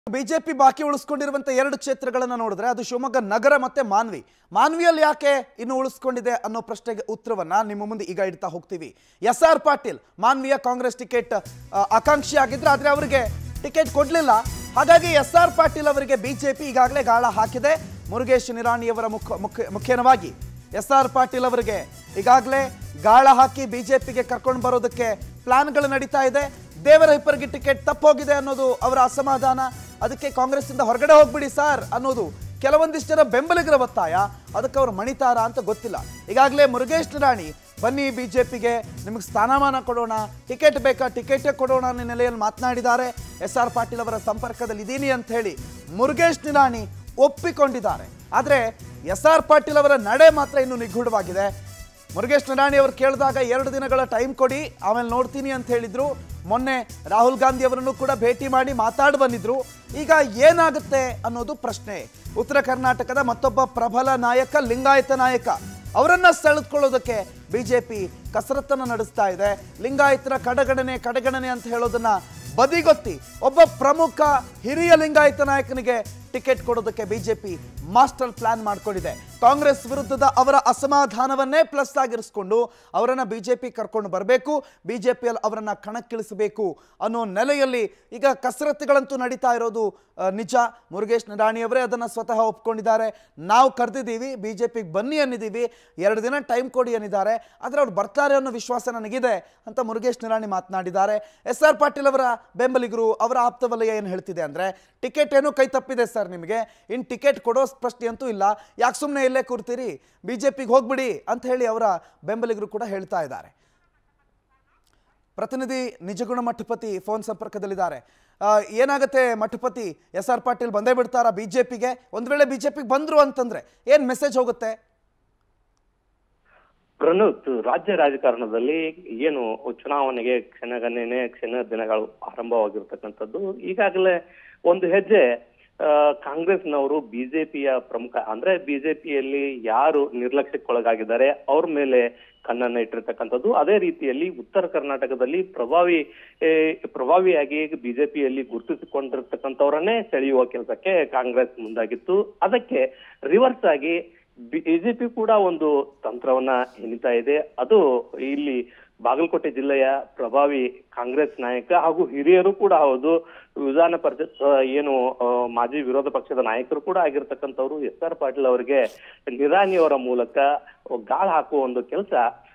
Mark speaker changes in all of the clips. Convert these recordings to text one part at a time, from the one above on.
Speaker 1: BJP ಬಾಕಿ ಉಳಿಸ್ಕೊಂಡಿರುವಂತ ಎರಡು ಕ್ಷೇತ್ರಗಳನ್ನ ನೋಡಿದ್ರೆ ಅದು ಶಿವಮೊಗ್ಗ ನಗರ ಮತ್ತೆ ಮಾನ್ವಿ ಮಾನ್ವಿಯಲ್ಲಿ ಯಾಕೆ ಇನ್ನು ಉಳಿಸ್ಕೊಂಡಿದೆ ಅನ್ನೋ ಪ್ರಶ್ನೆಗೆ ಉತ್ತರವನ್ನ ನಿಮ್ಮ ಮುಂದೆ ಈಗ ಇಡ್ತಾ ಹೋಗ್ತೀವಿ ಎಸ್ ಆರ್ ಪಾಟೀಲ್ ಮಾನ್ವಿಯ ಕಾಂಗ್ರೆಸ್ ಟಿಕೆಟ್ ಆ, ಆಕಾಂಕ್ಷಿ ಆಗಿದ್ರೆ ಆದ್ರೆ ಅವರಿಗೆ ಟಿಕೆಟ್ ಕೊಡ್ಲಿಲ್ಲ ಹಾಗಾಗಿ ಎಸ್ ಆರ್ ಪಾಟೀಲ್ ಅವರಿಗೆ ಬಿಜೆಪಿ ಈಗಾಗಲೇ ಗಾಳ ಹಾಕಿದೆ ಮುರುಗೇಶ್ ನಿರಾಣಿಯವರ ಮುಖ ಮುಖ್ಯ ಮುಖೇನವಾಗಿ ಎಸ್ ಆರ್ ಪಾಟೀಲ್ ಅವರಿಗೆ ಈಗಾಗಲೇ ಗಾಳ ಹಾಕಿ ಬಿಜೆಪಿಗೆ ಕರ್ಕೊಂಡು ಬರೋದಕ್ಕೆ ಪ್ಲಾನ್ಗಳು ನಡೀತಾ ಇದೆ ದೇವರ ಹಿಪ್ಪರಿಗೆ ಟಿಕೆಟ್ ತಪ್ಪೋಗಿದೆ ಅನ್ನೋದು ಅವರ ಅಸಮಾಧಾನ ಅದಕ್ಕೆ ಕಾಂಗ್ರೆಸ್ಸಿಂದ ಹೊರಗಡೆ ಹೋಗ್ಬಿಡಿ ಸರ್ ಅನ್ನೋದು ಕೆಲವೊಂದಿಷ್ಟು ಜನ ಬೆಂಬಲಿಗರ ಒತ್ತಾಯ ಅದಕ್ಕೆ ಅವರು ಮಣಿತಾರ ಅಂತ ಗೊತ್ತಿಲ್ಲ ಈಗಾಗಲೇ ಮುರುಗೇಶ್ ನಿರಾಣಿ ಬನ್ನಿ ಬಿಜೆಪಿಗೆ ನಿಮಗೆ ಸ್ಥಾನಮಾನ ಕೊಡೋಣ ಟಿಕೆಟ್ ಬೇಕಾ ಟಿಕೆಟ್ ಕೊಡೋಣ ಅನ್ನೋ ನೆಲೆಯಲ್ಲಿ ಮಾತನಾಡಿದ್ದಾರೆ ಎಸ್ ಆರ್ ಪಾಟೀಲ್ ಅವರ ಸಂಪರ್ಕದಲ್ಲಿ ಇದ್ದೀನಿ ಅಂತ ಹೇಳಿ ಮುರುಗೇಶ್ ನಿರಾಣಿ ಒಪ್ಪಿಕೊಂಡಿದ್ದಾರೆ ಆದರೆ ಎಸ್ ಆರ್ ಪಾಟೀಲ್ ಅವರ ನಡೆ ಮಾತ್ರ ಇನ್ನೂ ನಿಗೂಢವಾಗಿದೆ ಮುರುಗೇಶ್ ನಿರಾಣಿ ಅವರು ಕೇಳಿದಾಗ ಎರಡು ದಿನಗಳ ಟೈಮ್ ಕೊಡಿ ಆಮೇಲೆ ನೋಡ್ತೀನಿ ಅಂತ ಹೇಳಿದ್ರು ಮೊನ್ನೆ ರಾಹುಲ್ ಗಾಂಧಿ ಅವರನ್ನು ಕೂಡ ಭೇಟಿ ಮಾಡಿ ಮಾತಾಡಿ ಬಂದಿದ್ರು ಈಗ ಏನಾಗುತ್ತೆ ಅನ್ನೋದು ಪ್ರಶ್ನೆ ಉತ್ತರ ಕರ್ನಾಟಕದ ಮತ್ತೊಬ್ಬ ಪ್ರಬಲ ನಾಯಕ ಲಿಂಗಾಯತ ನಾಯಕ ಅವರನ್ನ ಸೆಳೆದುಕೊಳ್ಳೋದಕ್ಕೆ ಬಿಜೆಪಿ ಕಸರತ್ತನ್ನು ನಡೆಸ್ತಾ ಇದೆ ಲಿಂಗಾಯತರ ಕಡೆಗಣನೆ ಕಡೆಗಣನೆ ಅಂತ ಹೇಳೋದನ್ನ ಬದಿಗೊತ್ತಿ ಒಬ್ಬ ಪ್ರಮುಖ ಹಿರಿಯ ಲಿಂಗಾಯತ ನಾಯಕನಿಗೆ ಟಿಕೆಟ್ ಕೊಡೋದಕ್ಕೆ ಬಿಜೆಪಿ ಮಾಸ್ಟರ್ ಪ್ಲಾನ್ ಮಾಡ್ಕೊಂಡಿದೆ ಕಾಂಗ್ರೆಸ್ ವಿರುದ್ಧದ ಅವರ ಅಸಮಾಧಾನವನ್ನೇ ಪ್ಲಸ್ ಆಗಿರಿಸ್ಕೊಂಡು ಅವರನ್ನ ಬಿಜೆಪಿ ಕರ್ಕೊಂಡು ಬರಬೇಕು ಬಿಜೆಪಿಯಲ್ಲಿ ಅವರನ್ನ ಕಣಕ್ಕಿಳಿಸಬೇಕು ಅನ್ನೋ ನೆಲೆಯಲ್ಲಿ ಈಗ ಕಸರತ್ತುಗಳಂತೂ ನಡೀತಾ ಇರೋದು ಆ, ನಿಜ ಮುರುಗೇಶ್ ನಿರಾಣಿಯವರೇ ಅದನ್ನು ಸ್ವತಃ ಒಪ್ಕೊಂಡಿದ್ದಾರೆ ನಾವು ಕರೆದಿದ್ದೀವಿ ಬಿಜೆಪಿಗೆ ಬನ್ನಿ ಅನ್ನಿದ್ದೀವಿ ಎರಡು ದಿನ ಟೈಮ್ ಕೊಡಿ ಅನ್ನಿದ್ದಾರೆ ಆದರೆ ಅವ್ರು ಬರ್ತಾರೆ ಅನ್ನೋ ವಿಶ್ವಾಸ ನನಗಿದೆ ಅಂತ ಮುರುಗೇಶ್ ನಿರಾಣಿ ಮಾತನಾಡಿದ್ದಾರೆ ಎಸ್ ಆರ್ ಪಾಟೀಲ್ ಅವರ ಬೆಂಬಲಿಗರು ಅವರ ಆಪ್ತ ವಲಯ ಏನು ಹೇಳ್ತಿದೆ ಅಂದರೆ ಟಿಕೆಟ್ ಏನೋ ಕೈ ತಪ್ಪಿದೆ ಸರ್ ನಿಮಗೆ ಇನ್ನು ಟಿಕೆಟ್ ಕೊಡೋ ಪ್ರಶ್ನೆ ಅಂತೂ ಇಲ್ಲ ಯಾಕೆ ಸುಮ್ಮನೆ ಇಲ್ಲೇ ಕೂರ್ತೀರಿ ಬಿ ಜೆ ಪಿಗೆ ಹೋಗ್ಬಿಡಿ ಅಂತ ಹೇಳಿ ಅವರ ಬೆಂಬಲಿಗರು ಕೂಡ ಹೇಳ್ತಾ ಇದ್ದಾರೆ ಪ್ರತಿನಿಧಿ ನಿಜಗುಣ ಮಠಪತಿ ಫೋನ್ ಸಂಪರ್ಕದಲ್ಲಿದ್ದಾರೆ ಆ, ಏನಾಗುತ್ತೆ ಮಠಪತಿ ಎಸ್ ಆರ್ ಪಾಟೀಲ್ ಬಂದೇ ಬಿಡ್ತಾರಾ ಬಿಜೆಪಿಗೆ ಒಂದ್ ವೇಳೆ ಬಿಜೆಪಿಗೆ ಬಂದ್ರು ಅಂತಂದ್ರೆ ಏನ್ ಮೆಸೇಜ್ ಹೋಗುತ್ತೆ
Speaker 2: ಪ್ರಣುತ್ ರಾಜ್ಯ ರಾಜಕಾರಣದಲ್ಲಿ ಏನು ಚುನಾವಣೆಗೆ ಕ್ಷಣಗಣನೆ ಕ್ಷಣ ದಿನಗಳು ಆರಂಭವಾಗಿರ್ತಕ್ಕಂಥದ್ದು ಈಗಾಗಲೇ ಒಂದು ಹೆಜ್ಜೆ ಆ, ಕಾಂಗ್ರೆಸ್ನವರು ಬಿಜೆಪಿಯ ಪ್ರಮುಖ ಅಂದ್ರೆ ಬಿಜೆಪಿಯಲ್ಲಿ ಯಾರು ನಿರ್ಲಕ್ಷ್ಯಕ್ಕೊಳಗಾಗಿದ್ದಾರೆ ಅವ್ರ ಮೇಲೆ ಕಣ್ಣನ್ನ ಇಟ್ಟಿರ್ತಕ್ಕಂಥದ್ದು ಅದೇ ರೀತಿಯಲ್ಲಿ ಉತ್ತರ ಕರ್ನಾಟಕದಲ್ಲಿ ಪ್ರಭಾವಿ ಏ, ಪ್ರಭಾವಿಯಾಗಿ ಬಿಜೆಪಿಯಲ್ಲಿ ಗುರುತಿಸಿಕೊಂಡಿರ್ತಕ್ಕಂಥವ್ರನ್ನೇ ಸೆಳೆಯುವ ಕೆಲಸಕ್ಕೆ ಕಾಂಗ್ರೆಸ್ ಮುಂದಾಗಿತ್ತು ಅದಕ್ಕೆ ರಿವರ್ಸ್ ಆಗಿ ಬಿಜೆಪಿ ಕೂಡ ಒಂದು ತಂತ್ರವನ್ನ ಹೆಣಿತಾ ಇದೆ ಅದು ಇಲ್ಲಿ ಬಾಗಲಕೋಟೆ ಜಿಲ್ಲೆಯ ಪ್ರಭಾವಿ ಕಾಂಗ್ರೆಸ್ ನಾಯಕ ಹಾಗೂ ಹಿರಿಯರು ಕೂಡ ಹೌದು ವಿಧಾನ ಪರಿಷತ್ ಆ, ಏನು ಆ, ಮಾಜಿ ವಿರೋಧ ಪಕ್ಷದ ನಾಯಕರು ಕೂಡ ಆಗಿರ್ತಕ್ಕಂಥವ್ರು ಎಸ್ ಆರ್ ಪಾಟೀಲ್ ಅವರಿಗೆ ನಿರಾಣಿ ಅವರ ಮೂಲಕ ಗಾಳ ಹಾಕುವ ಒಂದು ಕೆಲಸ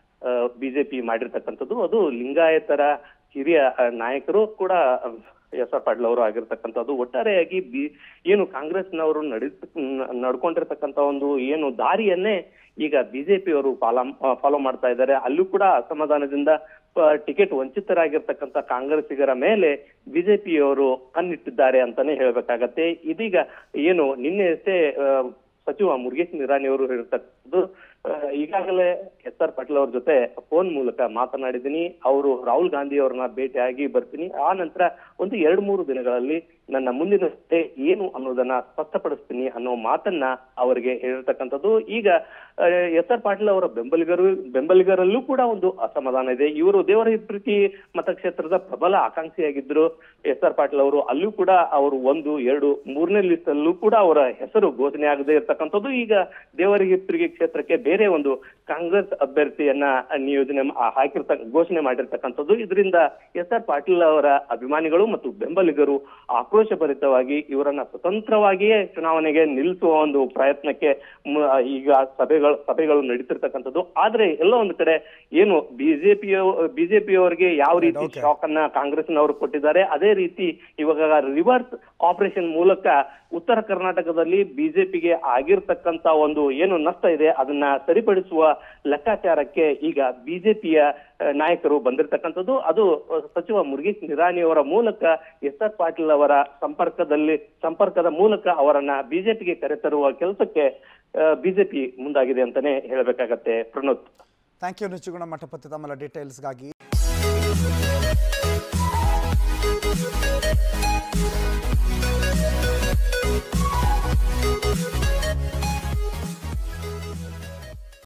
Speaker 2: ಬಿಜೆಪಿ ಮಾಡಿರ್ತಕ್ಕಂಥದ್ದು ಅದು ಲಿಂಗಾಯತರ ಹಿರಿಯ ಆ, ನಾಯಕರು ಕೂಡ ಎಸ್ ಆರ್ ಪಾಟೀಲ್ ಅವರು ಆಗಿರ್ತಕ್ಕಂಥದ್ದು ಒಟ್ಟಾರೆಯಾಗಿ ಬಿ ಏನು ಕಾಂಗ್ರೆಸ್ನವರು ನಡಿ ನಡ್ಕೊಂಡಿರ್ತಕ್ಕಂಥ ಒಂದು ಏನು ದಾರಿಯನ್ನೇ ಈಗ ಬಿಜೆಪಿ ಅವರು ಫಾಲೋ ಫಾಲೋ ಮಾಡ್ತಾ ಇದ್ದಾರೆ ಅಲ್ಲೂ ಕೂಡ ಅಸಮಾಧಾನದಿಂದ ಟಿಕೆಟ್ ವಂಚಿತರಾಗಿರ್ತಕ್ಕಂಥ ಕಾಂಗ್ರೆಸ್ಸಿಗರ ಮೇಲೆ ಬಿಜೆಪಿಯವರು ಕಣ್ಣಿಟ್ಟಿದ್ದಾರೆ ಅಂತಾನೆ ಹೇಳ್ಬೇಕಾಗತ್ತೆ ಇದೀಗ ಏನು ನಿನ್ನೆ ಅಷ್ಟೇ ಆ, ಸಚಿವ ಮುರುಗೇಶ್ ನಿರಾಣಿ ಅವರು ಹೇಳಿರ್ತಕ್ಕಂಥದ್ದು ಆ, ಈಗಾಗಲೇ ಎಸ್ ಆರ್ ಪಾಟೀಲ್ ಅವ್ರ ಜೊತೆ ಫೋನ್ ಮೂಲಕ ಮಾತನಾಡಿದ್ದೀನಿ ಅವರು ರಾಹುಲ್ ಗಾಂಧಿ ಅವ್ರನ್ನ ಭೇಟಿಯಾಗಿ ಬರ್ತೀನಿ ಆ ನಂತರ ಒಂದು ಎರಡು ಮೂರು ದಿನಗಳಲ್ಲಿ ನನ್ನ ಮುಂದಿನ ಹೆಜ್ಜೆ ಏನು ಅನ್ನೋದನ್ನ ಸ್ಪಷ್ಟಪಡಿಸ್ತೀನಿ ಅನ್ನೋ ಮಾತನ್ನ ಅವರಿಗೆ ಹೇಳಿರ್ತಕ್ಕಂಥದ್ದು ಈಗ ಎಸ್ ಆರ್ ಪಾಟೀಲ್ ಅವರ ಬೆಂಬಲಿಗರು ಬೆಂಬಲಿಗರಲ್ಲೂ ಕೂಡ ಒಂದು ಅಸಮಾಧಾನ ಇದೆ ಇವರು ದೇವರ ಹಿಪ್ರತಿ ಮತಕ್ಷೇತ್ರದ ಪ್ರಬಲ ಆಕಾಂಕ್ಷಿಯಾಗಿದ್ರು ಎಸ್ ಆರ್ ಪಾಟೀಲ್ ಅವರು ಅಲ್ಲೂ ಕೂಡ ಅವರು ಒಂದು ಎರಡು ಮೂರನೇ ಲಿಸ್ಟ್ ಅಲ್ಲೂ ಕೂಡ ಅವರ ಹೆಸರು ಘೋಷಣೆ ಆಗದೆ ಇರ್ತಕ್ಕಂಥದ್ದು ಈಗ ದೇವರಹಿಪ್ರಿಗೆ ಕ್ಷೇತ್ರಕ್ಕೆ ಬೇರೆ ಒಂದು ಕಾಂಗ್ರೆಸ್ ಅಭ್ಯರ್ಥಿಯನ್ನ ನಿಯೋಜನೆ ಮಾ- ಹಾಕಿರ್ತ ಘೋಷಣೆ ಮಾಡಿರ್ತಕ್ಕಂಥದ್ದು ಇದರಿಂದ ಎಸ್ ಆರ್ ಪಾಟೀಲ್ ಅವರ ಅಭಿಮಾನಿಗಳು ಮತ್ತು ಬೆಂಬಲಿಗರು ಆಕ್ರೋಶಭರಿತವಾಗಿ ಇವರನ್ನ ಸ್ವತಂತ್ರವಾಗಿಯೇ ಚುನಾವಣೆಗೆ ನಿಲ್ಲಿಸುವ ಒಂದು ಪ್ರಯತ್ನಕ್ಕೆ ಮ- ಈಗ ಸಭೆಗಳು ಸಭೆಗಳು ನಡೀತಿರ್ತಕ್ಕಂಥದ್ದು ಆದ್ರೆ ಎಲ್ಲ ಒಂದು ಕಡೆ ಏನು ಬಿಜೆಪಿ ಬಿಜೆಪಿಯವರಿಗೆ ಯಾವ ರೀತಿ
Speaker 1: Okay.
Speaker 2: ಶಾಕ್ ಅನ್ನ ಕಾಂಗ್ರೆಸ್ನವರು ಕೊಟ್ಟಿದ್ದಾರೆ ಅದೇ ರೀತಿ ಇವಾಗ ರಿವರ್ಸ್ ಆಪರೇಷನ್ ಮೂಲಕ ಉತ್ತರ ಕರ್ನಾಟಕದಲ್ಲಿ ಬಿಜೆಪಿಗೆ ಆಗಿರ್ತಕ್ಕಂತ ಒಂದು ಏನು ನಷ್ಟ ಇದೆ ಅದನ್ನ ಸರಿಪಡಿಸುವ ಲೆಕ್ಕಾಚಾರಕ್ಕೆ ಈಗ ಬಿಜೆಪಿಯ ನಾಯಕರು ಬಂದಿರತಕ್ಕಂಥದ್ದು ಅದು ಅಹ್, ಸಚಿವ ಮುರುಗೇಶ್ ನಿರಾಣಿ ಅವರ ಮೂಲಕ ಎಸ್ ಆರ್ ಪಾಟೀಲ್ ಅವರ ಸಂಪರ್ಕದಲ್ಲಿ ಸಂಪರ್ಕದ ಮೂಲಕ ಅವರನ್ನ ಬಿಜೆಪಿಗೆ ಕರೆತರುವ ಕೆಲಸಕ್ಕೆ ಬಿಜೆಪಿ ಮುಂದಾಗಿದೆ ಅಂತಾನೆ ಹೇಳಬೇಕಾಗತ್ತೆ ಪ್ರಣೋತ್
Speaker 1: ಥ್ಯಾಂಕ್ ಯು ನಿಜಗುಣ ಮಠಪತಿ ತಮ್ಮ ಡೀಟೇಲ್ಸ್ಗಾಗಿ